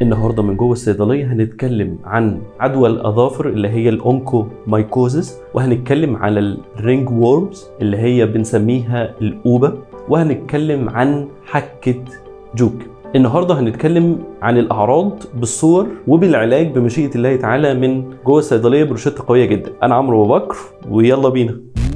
النهارده من جوه الصيدليه هنتكلم عن عدوى الاظافر اللي هي الاونكو مايكوزس وهنتكلم على الرينج وورمز اللي هي بنسميها الاوبه وهنتكلم عن حكه جوك النهارده هنتكلم عن الاعراض بالصور وبالعلاج بمشيئه الله تعالى من جوه الصيدليه بروشته قويه جدا انا عمرو ابو بكر ويلا بينا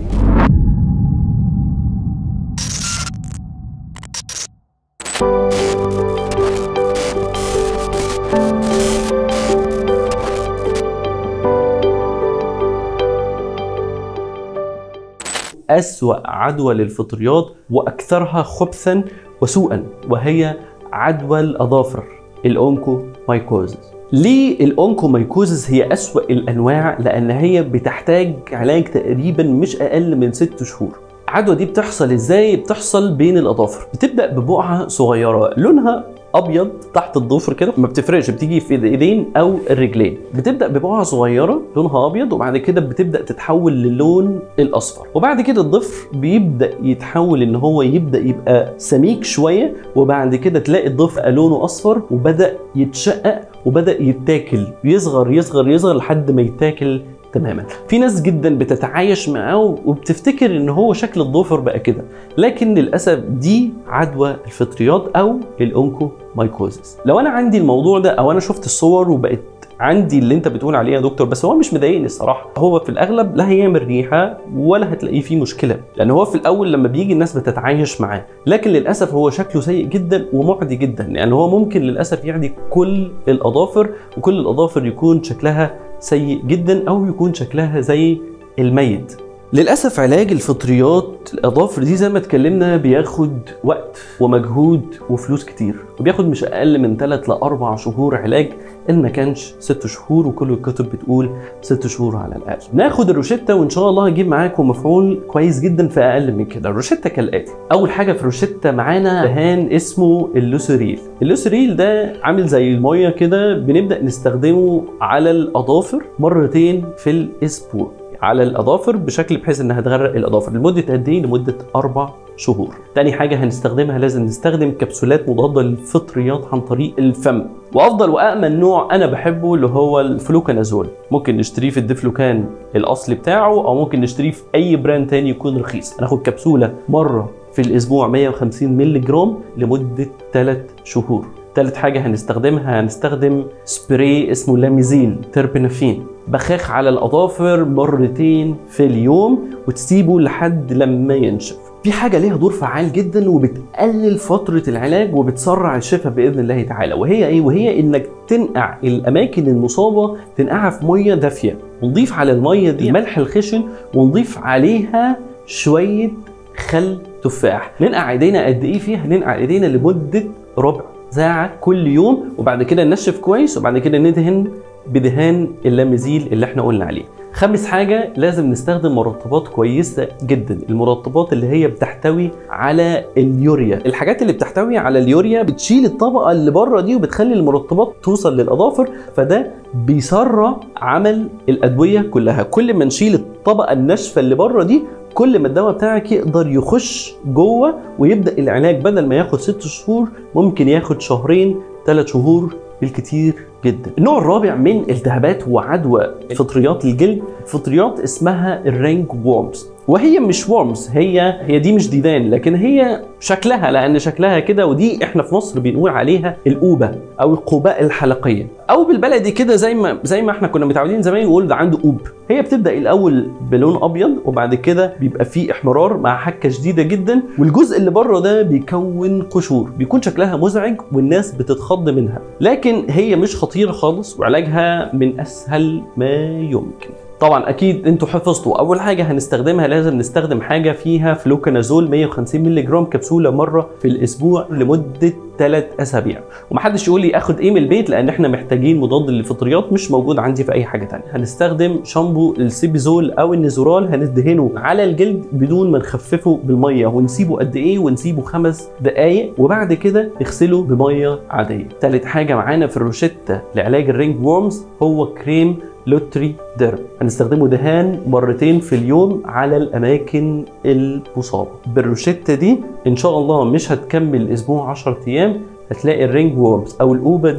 أسوأ عدوى للفطريات وأكثرها خبثا وسوءا وهي عدوى الأظافر الأونكو مايكوزس ليه الأونكو مايكوزس هي أسوأ الأنواع؟ لأن هي بتحتاج علاج تقريبا مش أقل من ست شهور العدوى دي بتحصل ازاي؟ بتحصل بين الاظافر، بتبدا ببقعه صغيره لونها ابيض تحت الضفر كده ما بتفرقش بتيجي في الايدين او الرجلين بتبدا ببقعه صغيره لونها ابيض وبعد كده بتبدا تتحول للون الاصفر وبعد كده الضفر بيبدا يتحول ان هو يبدا يبقى سميك شويه وبعد كده تلاقي الضفر لونه اصفر وبدا يتشقق وبدا يتاكل يصغر يصغر يصغر لحد ما يتاكل تماما في ناس جدا بتتعايش معاه وبتفتكر ان هو شكل الضفر بقى كده لكن للاسف دي عدوى الفطريات او الاونكو مايكوزس لو انا عندي الموضوع ده او انا شفت الصور وبقت عندي اللي انت بتقول عليه يا دكتور بس هو مش مضايقني الصراحه هو في الاغلب لا هيعمل ريحه ولا هتلاقيه فيه مشكله لان هو في الاول لما بيجي الناس بتتعايش معاه لكن للاسف هو شكله سيء جدا ومعدي جدا لان يعني هو ممكن للاسف يعدي كل الاظافر وكل الاظافر يكون شكلها سيء جدا او يكون شكلها زي الميت للاسف علاج الفطريات الاظافر دي زي ما اتكلمنا بياخد وقت ومجهود وفلوس كتير وبياخد مش اقل من 3 ل 4 شهور علاج ان ما كانش 6 شهور وكل الكتب بتقول 6 شهور على الاقل ناخد الروشته وان شاء الله هجيب معاكم مفعول كويس جدا في اقل من كده الروشته كالاتي اول حاجه في الروشته معانا دهان اسمه اللوسريل اللوسريل ده عامل زي الميه كده بنبدا نستخدمه على الاظافر مرتين في الاسبوع على الاظافر بشكل بحيث انها تغرق الاظافر لمده قد ايه لمده اربع شهور تاني حاجه هنستخدمها لازم نستخدم كبسولات مضاده للفطريات عن طريق الفم وافضل وامن نوع انا بحبه اللي هو الفلوكانازول ممكن نشتريه في الديفلوكان الاصلي بتاعه او ممكن نشتريه في اي براند تاني يكون رخيص هناخد كبسوله مره في الاسبوع 150 مللي جرام لمده 3 شهور تالت حاجة هنستخدمها هنستخدم سبراي اسمه لاميزيل تربنافين بخاخ على الأظافر مرتين في اليوم وتسيبه لحد لما ينشف في حاجة ليها دور فعال جدا وبتقلل فترة العلاج وبتسرع الشفاء بإذن الله تعالى وهي إيه؟ وهي إنك تنقع الأماكن المصابة تنقعها في مية دافية ونضيف على المية دي ملح الخشن ونضيف عليها شوية خل تفاح ننقع ايدينا قد ايه فيها ننقع ايدينا لمده ربع ساعة كل يوم وبعد كده ننشف كويس وبعد كده ندهن بدهان اللامزيل اللي احنا قلنا عليه خامس حاجة لازم نستخدم مرطبات كويسة جدا المرطبات اللي هي بتحتوي على اليوريا الحاجات اللي بتحتوي على اليوريا بتشيل الطبقة اللي بره دي وبتخلي المرطبات توصل للأظافر فده بيسرع عمل الأدوية كلها كل ما نشيل الطبقة الناشفة اللي بره دي كل ما الدواء بتاعك يقدر يخش جوه ويبدا العلاج بدل ما ياخد ست شهور ممكن ياخد شهرين ثلاث شهور بالكتير جدا. النوع الرابع من التهابات وعدوى فطريات الجلد فطريات اسمها الرينج وورمز وهي مش وورمز هي هي دي مش ديدان لكن هي شكلها لان شكلها كده ودي احنا في مصر بنقول عليها الاوبه او القباء الحلقيه او بالبلدي كده زي ما زي ما احنا كنا متعودين زمان نقول ده عنده اوب هي بتبدا الاول بلون ابيض وبعد كده بيبقى فيه احمرار مع حكه شديده جدا والجزء اللي بره ده بيكون قشور بيكون شكلها مزعج والناس بتتخض منها لكن هي مش خطيره خالص وعلاجها من اسهل ما يمكن طبعا اكيد انتوا حفظتوا اول حاجه هنستخدمها لازم نستخدم حاجه فيها فلوكانازول 150 مللي جرام كبسوله مره في الاسبوع لمده ثلاث اسابيع ومحدش يقول لي اخد ايه من البيت لان احنا محتاجين مضاد للفطريات مش موجود عندي في اي حاجه تانية هنستخدم شامبو السيبيزول او النيزورال هندهنه على الجلد بدون ما نخففه بالميه ونسيبه قد ايه ونسيبه خمس دقائق وبعد كده نغسله بميه عاديه ثالث حاجه معانا في الروشته لعلاج الرينج وورمز هو كريم لوتري ديرم هنستخدمه دهان مرتين في اليوم على الاماكن المصابه بالروشته دي ان شاء الله مش هتكمل اسبوع 10 ايام هتلاقي الرينج وورمز او الاوبه دي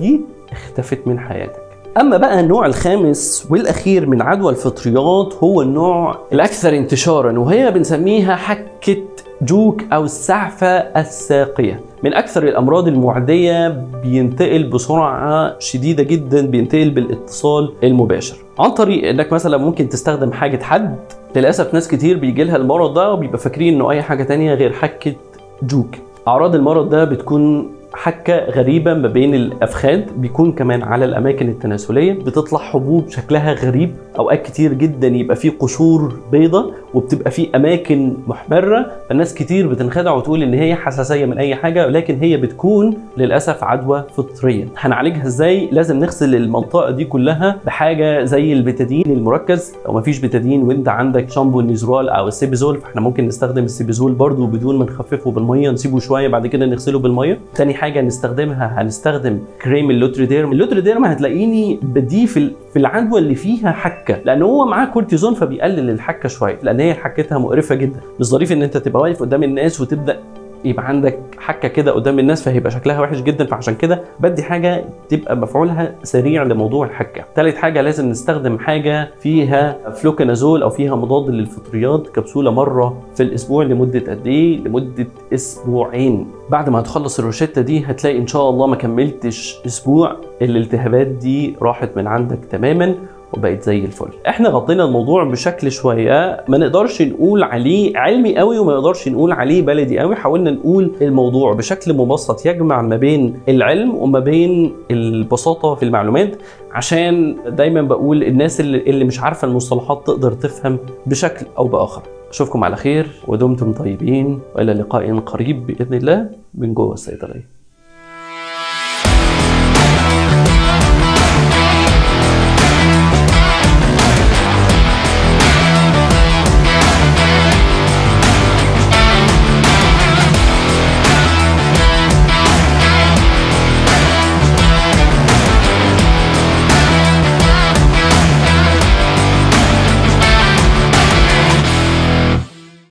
اختفت من حياتك اما بقى النوع الخامس والاخير من عدوى الفطريات هو النوع الاكثر انتشارا وهي بنسميها حكه جوك او السعفه الساقيه من اكثر الامراض المعديه بينتقل بسرعه شديده جدا بينتقل بالاتصال المباشر عن طريق انك مثلا ممكن تستخدم حاجه حد للاسف ناس كتير بيجي لها المرض ده وبيبقى فاكرين انه اي حاجه تانية غير حكه جوك اعراض المرض ده بتكون حكه غريبه ما بين الافخاذ بيكون كمان على الاماكن التناسليه بتطلع حبوب شكلها غريب اوقات كتير جدا يبقى فيه قشور بيضة وبتبقى فيه اماكن محمره فالناس كتير بتنخدع وتقول ان هي حساسيه من اي حاجه ولكن هي بتكون للاسف عدوى فطريه هنعالجها ازاي لازم نغسل المنطقه دي كلها بحاجه زي البتادين المركز لو ما فيش بتادين وانت عندك شامبو النيزرال او السيبيزول فاحنا ممكن نستخدم السيبيزول برضو بدون ما نخففه بالميه نسيبه شويه بعد كده نغسله بالميه تاني حاجه نستخدمها هنستخدم كريم اللوتريديرم اللوتريديرم هتلاقيني بديه في في العدوى اللي فيها حكه لان هو معاه كورتيزون فبيقلل الحكه شويه لان هي حكتها مقرفه جدا مش ظريف ان انت تبقى واقف قدام الناس وتبدا يبقى عندك حكه كده قدام الناس فهيبقى شكلها وحش جدا فعشان كده بدي حاجه تبقى مفعولها سريع لموضوع الحكه. ثالث حاجه لازم نستخدم حاجه فيها فلوكانازول او فيها مضاد للفطريات كبسوله مره في الاسبوع لمده قد ايه؟ لمده اسبوعين. بعد ما هتخلص الروشته دي هتلاقي ان شاء الله ما كملتش اسبوع الالتهابات دي راحت من عندك تماما وبقت زي الفل احنا غطينا الموضوع بشكل شويه ما نقدرش نقول عليه علمي قوي وما نقدرش نقول عليه بلدي قوي حاولنا نقول الموضوع بشكل مبسط يجمع ما بين العلم وما بين البساطه في المعلومات عشان دايما بقول الناس اللي, اللي مش عارفه المصطلحات تقدر تفهم بشكل او باخر اشوفكم على خير ودمتم طيبين والى لقاء قريب باذن الله من جوه الصيدليه